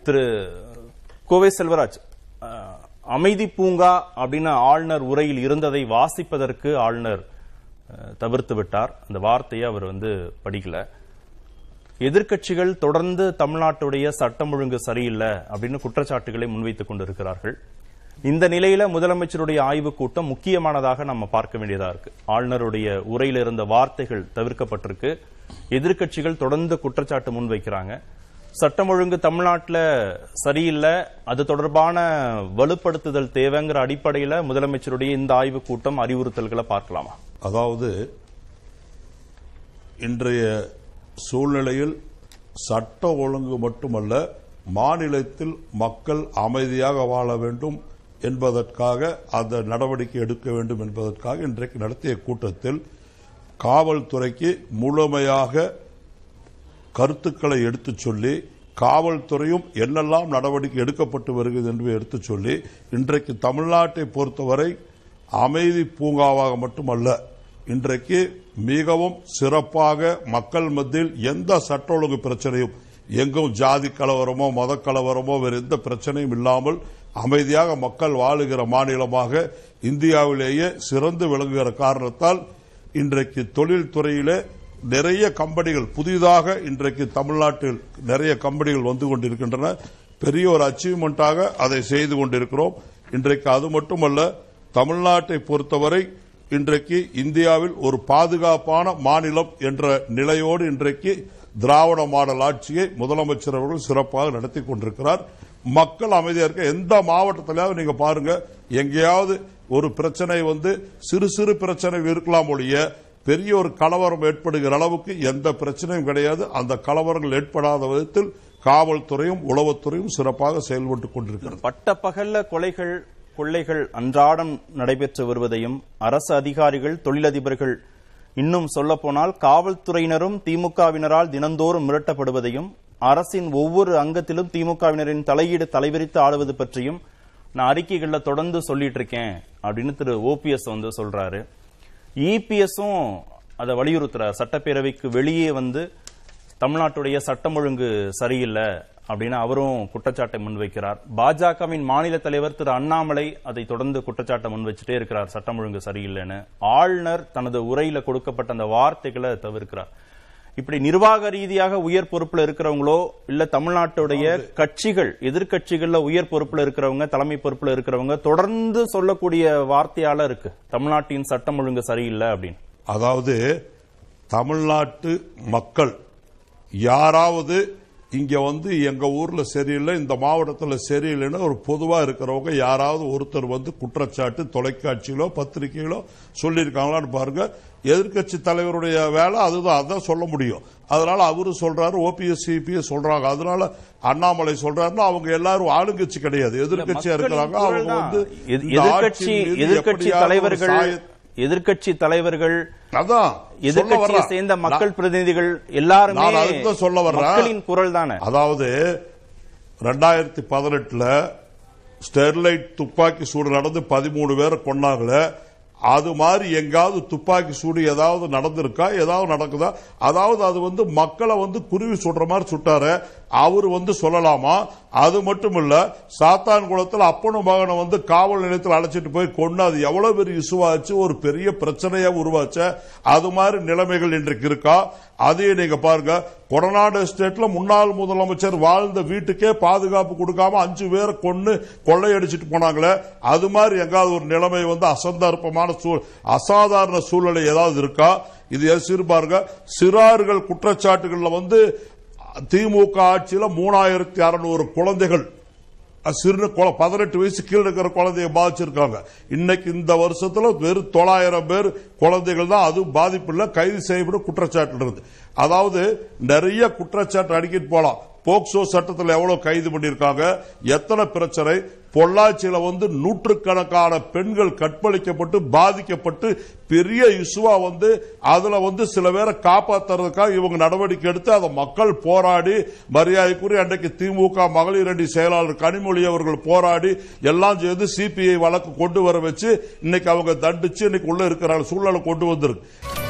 திரு கோவை செல்வராஜ் அஹ், அமைதி பூங்கா அப்படின்னு ஆளுநர் உரையில் இருந்ததை வாசிப்பதற்கு ஆளுநர் அஹ், தவிர்த்து விட்டார் அந்த வார்த்தையை அவர் வந்து படிக்கல எதிர்க்கட்சிகள் தொடர்ந்து தமிழ்நாட்டுடைய சட்டம் ஒழுங்கு சரியில்லை அப்படின்னு குற்றச்சாட்டுகளை முன்வைத்துக் கொண்டிருக்கிறார்கள் இந்த நிலையில முதலமைச்சருடைய ஆய்வுக் கூட்டம் முக்கியமானதாக நம்ம பார்க்க வேண்டியதா இருக்கு ஆளுநருடைய உரையில இருந்த வார்த்தைகள் தவிர்க்கப்பட்டிருக்கு எதிர்க்கட்சிகள் தொடர்ந்து குற்றச்சாட்டு முன்வைக்கிறாங்க சட்டம் ஒழுங்கு தமிழ்நாட்டுல சரியில்லை அது தொடர்பான வலுப்படுத்துதல் தேவைங்கிற அடிப்படையில முதலமைச்சருடைய இந்த ஆய்வுக் கூட்டம் அறிவுறுத்தல்களை பார்க்கலாமா அதாவது இன்றைய சூழ்நிலையில் சட்ட ஒழுங்கு மட்டுமல்ல மாநிலத்தில் மக்கள் அமைதியாக வாழ வேண்டும் என்பதற்காக அந்த நடவடிக்கை எடுக்க வேண்டும் என்பதற்காக இன்றைக்கு நடத்திய கூட்டத்தில் காவல்துறைக்கு முழுமையாக கருத்துக்களை எடுத்துச் சொல்லி காவல்துறையும் என்னெல்லாம் நடவடிக்கை எடுக்கப்பட்டு வருகிறது என்று எடுத்துச் சொல்லி இன்றைக்கு தமிழ்நாட்டை பொறுத்தவரை அமைதி பூங்காவாக மட்டுமல்ல இன்றைக்கு மிகவும் சிறப்பாக மக்கள் மத்தியில் எந்த சட்ட ஒழுங்கு பிரச்சனையும் எங்கும் ஜாதி கலவரமோ மத கலவரமோ வேறு எந்த பிரச்சனையும் இல்லாமல் அமைதியாக மக்கள் வாழுகிற மாநிலமாக இந்தியாவிலேயே சிறந்து விளங்குகிற காரணத்தால் இன்றைக்கு தொழில்துறையிலே நிறைய கம்பெனிகள் புதிதாக இன்றைக்கு தமிழ்நாட்டில் நிறைய கம்பெனிகள் வந்து கொண்டிருக்கின்றன பெரிய ஒரு அச்சீவ்மெண்டாக அதை செய்து கொண்டிருக்கிறோம் இன்றைக்கு அது மட்டுமல்ல தமிழ்நாட்டை பொறுத்தவரை இன்றைக்கு இந்தியாவில் ஒரு பாதுகாப்பான மாநிலம் என்ற நிலையோடு இன்றைக்கு திராவிட மாடல் ஆட்சியை முதலமைச்சர் அவர்கள் சிறப்பாக நடத்தி கொண்டிருக்கிறார் மக்கள் அமைதியா இருக்க எந்த மாவட்டத்திலாவது நீங்க பாருங்க எங்கேயாவது ஒரு பிரச்சனை வந்து சிறு சிறு பிரச்சனை இருக்கலாம் ஒழிய பெரிய ஒரு கலவரம் ஏற்படுகிற அளவுக்கு எந்த பிரச்சனையும் கிடையாது அந்த கலவரங்கள் ஏற்படாத விதத்தில் காவல்துறையும் உளவுத்துறையும் சிறப்பாக செயல்பட்டுக் கொண்டிருக்கிறது பட்ட பகல்ல கொலைகள் கொள்ளைகள் அன்றாடம் நடைபெற்று வருவதையும் அரசு அதிகாரிகள் தொழிலதிபர்கள் இன்னும் சொல்லப்போனால் காவல்துறையினரும் திமுகவினரால் தினந்தோறும் மிரட்டப்படுவதையும் அரசின் ஒவ்வொரு அங்கத்திலும் திமுகவினரின் தலையீடு தலைவிரித்து ஆளுவது பற்றியும் நான் அறிக்கைகள்ல தொடர்ந்து சொல்லிட்டு இருக்கேன் அப்படின்னு திரு ஓபிஎஸ் வந்து சொல்றாரு இபிஎஸும் அதை வலியுறுத்துறார் சட்டப்பேரவைக்கு வெளியே வந்து தமிழ்நாட்டுடைய சட்டம் ஒழுங்கு சரியில்லை அப்படின்னு அவரும் குற்றச்சாட்டை முன்வைக்கிறார் பாஜகவின் மாநில தலைவர் திரு அண்ணாமலை அதை தொடர்ந்து குற்றச்சாட்டை முன்வச்சுட்டே இருக்கிறார் சட்டம் ஒழுங்கு சரியில்லைன்னு ஆளுநர் தனது உரையில கொடுக்கப்பட்ட அந்த வார்த்தைகளை தவிர்க்கிறார் இப்படி நிர்வாக ரீதியாக உயர் பொறுப்புல இருக்கிறவங்களோ இல்ல தமிழ்நாட்டுடைய கட்சிகள் எதிர்க்கட்சிகள்ல உயர் பொறுப்புல இருக்கிறவங்க தலைமை பொறுப்புல இருக்கிறவங்க தொடர்ந்து சொல்லக்கூடிய வார்த்தையால இருக்கு தமிழ்நாட்டின் சட்டம் ஒழுங்கு சரியில்லை அப்படின்னு அதாவது தமிழ்நாட்டு மக்கள் யாராவது இங்க வந்து எங்க ஊர்ல சரியில்லை இந்த மாவட்டத்தில் சரியில்லைன்னு ஒரு பொதுவா இருக்கிறவங்க யாராவது ஒருத்தர் வந்து குற்றச்சாட்டு தொலைக்காட்சியிலோ பத்திரிகையிலோ சொல்லியிருக்காங்களான்னு பாருங்க எதிர்க்கட்சி தலைவருடைய வேலை அதுதான் அதான் சொல்ல முடியும் அதனால அவரு சொல்றாரு ஓபிஎஸ் சிபிஎஸ் சொல்றாங்க அதனால அண்ணாமலை சொல்றாருன்னா அவங்க எல்லாரும் ஆளுங்கட்சி கிடையாது எதிர்க்கட்சியா இருக்கிறாங்க அவங்க வந்து எதிர்- இந்த எதிர்க்கட்சி ஆட்சியின் மீது எதிர்க்கட்சி எப்படியாவது ஒரு தலைவர்கள் சாய- எதிர்க்கட்சி தலைவர்கள் அதான் சொல்ல எதிர்க்கட்சியை வர்றேன். சேர்ந்த மக்கள் பிரதிநிதிகள் எல்லாருமே நான் அதுதான் சொல்ல வர்றேன். மக்களின் குரல் தானே அதாவது ரெண்டாயிரத்தி பதினெட்டுல ஸ்டெர்லைட் துப்பாக்கி சூடு நடந்து பதிமூணு பேரை கொன்னாங்களே அது மாதிரி எங்காவது துப்பாக்கி சூடு ஏதாவது நடந்திருக்கா ஏதாவது நடக்குதா அதாவது அது வந்து மக்களை வந்து குருவி சுடுற மாதிரி சுட்டாரு அவர் வந்து சொல்லலாமா அது மட்டும் இல்ல சாத்தான் குளத்தில் அப்பனும் மகனை வந்து காவல் நிலையத்தில் அழைச்சிட்டு போய் கொண்டு அது எவ்வளவு பெரிய இசுவாச்சு ஒரு பெரிய பிரச்சனையா உருவாச்ச அது மாதிரி நிலைமைகள் இன்றைக்கு இருக்கா அதையும் நீங்க பாருங்க கொடநாடு எஸ்டேட்ல முன்னாள் முதலமைச்சர் வாழ்ந்த வீட்டுக்கே பாதுகாப்பு கொடுக்காம அஞ்சு பேரை கொன்னு கொள்ளையடிச்சிட்டு போனாங்களே அது மாதிரி எங்காவது ஒரு நிலைமை வந்து அசந்தர்ப்பமான சூழ் அசாதாரண சூழ்நிலை ஏதாவது இருக்கா இது எது சிறு பாருங்க சிறார்கள் குற்றச்சாட்டுகள்ல வந்து திமுக ஆட்சியில மூணாயிரத்தி அறுநூறு குழந்தைகள் அது சிறு குழ- பதினெட்டு வயசு கீழே இருக்கிற குழந்தைய பாதிச்சிருக்காங்க இன்னைக்கு இந்த வருஷத்துல வெறும் தொள்ளாயிரம் பேர் குழந்தைகள் தான் அது பாதிப்பு இல்ல கைது செய்யப்படும் குற்றச்சாட்டு இருந்து அதாவது நிறைய குற்றச்சாட்டு அடிக்கிட்டு போலாம் போக்சோ சட்டத்தில் எவ்வளவு கைது பண்ணிருக்காங்க எத்தனை பிரச்சனை பொள்ளாச்சியில வந்து நூற்றுக்கணக்கான பெண்கள் கற்பழிக்கப்பட்டு பாதிக்கப்பட்டு பெரிய இசுவா வந்து அதுல வந்து சில பேரை காப்பாத்துறதுக்காக இவங்க நடவடிக்கை எடுத்து அதை மக்கள் போராடி மரியாதைக்குரிய அன்றைக்கு திமுக மகளிர் அணி செயலாளர் கனிமொழி அவர்கள் போராடி எல்லாம் செய்து சிபிஐ வழக்கு கொண்டு வர வச்சு இன்னைக்கு அவங்க தண்டிச்சு இன்னைக்கு உள்ள இருக்கிற சூழ்நிலை கொண்டு வந்திருக்கு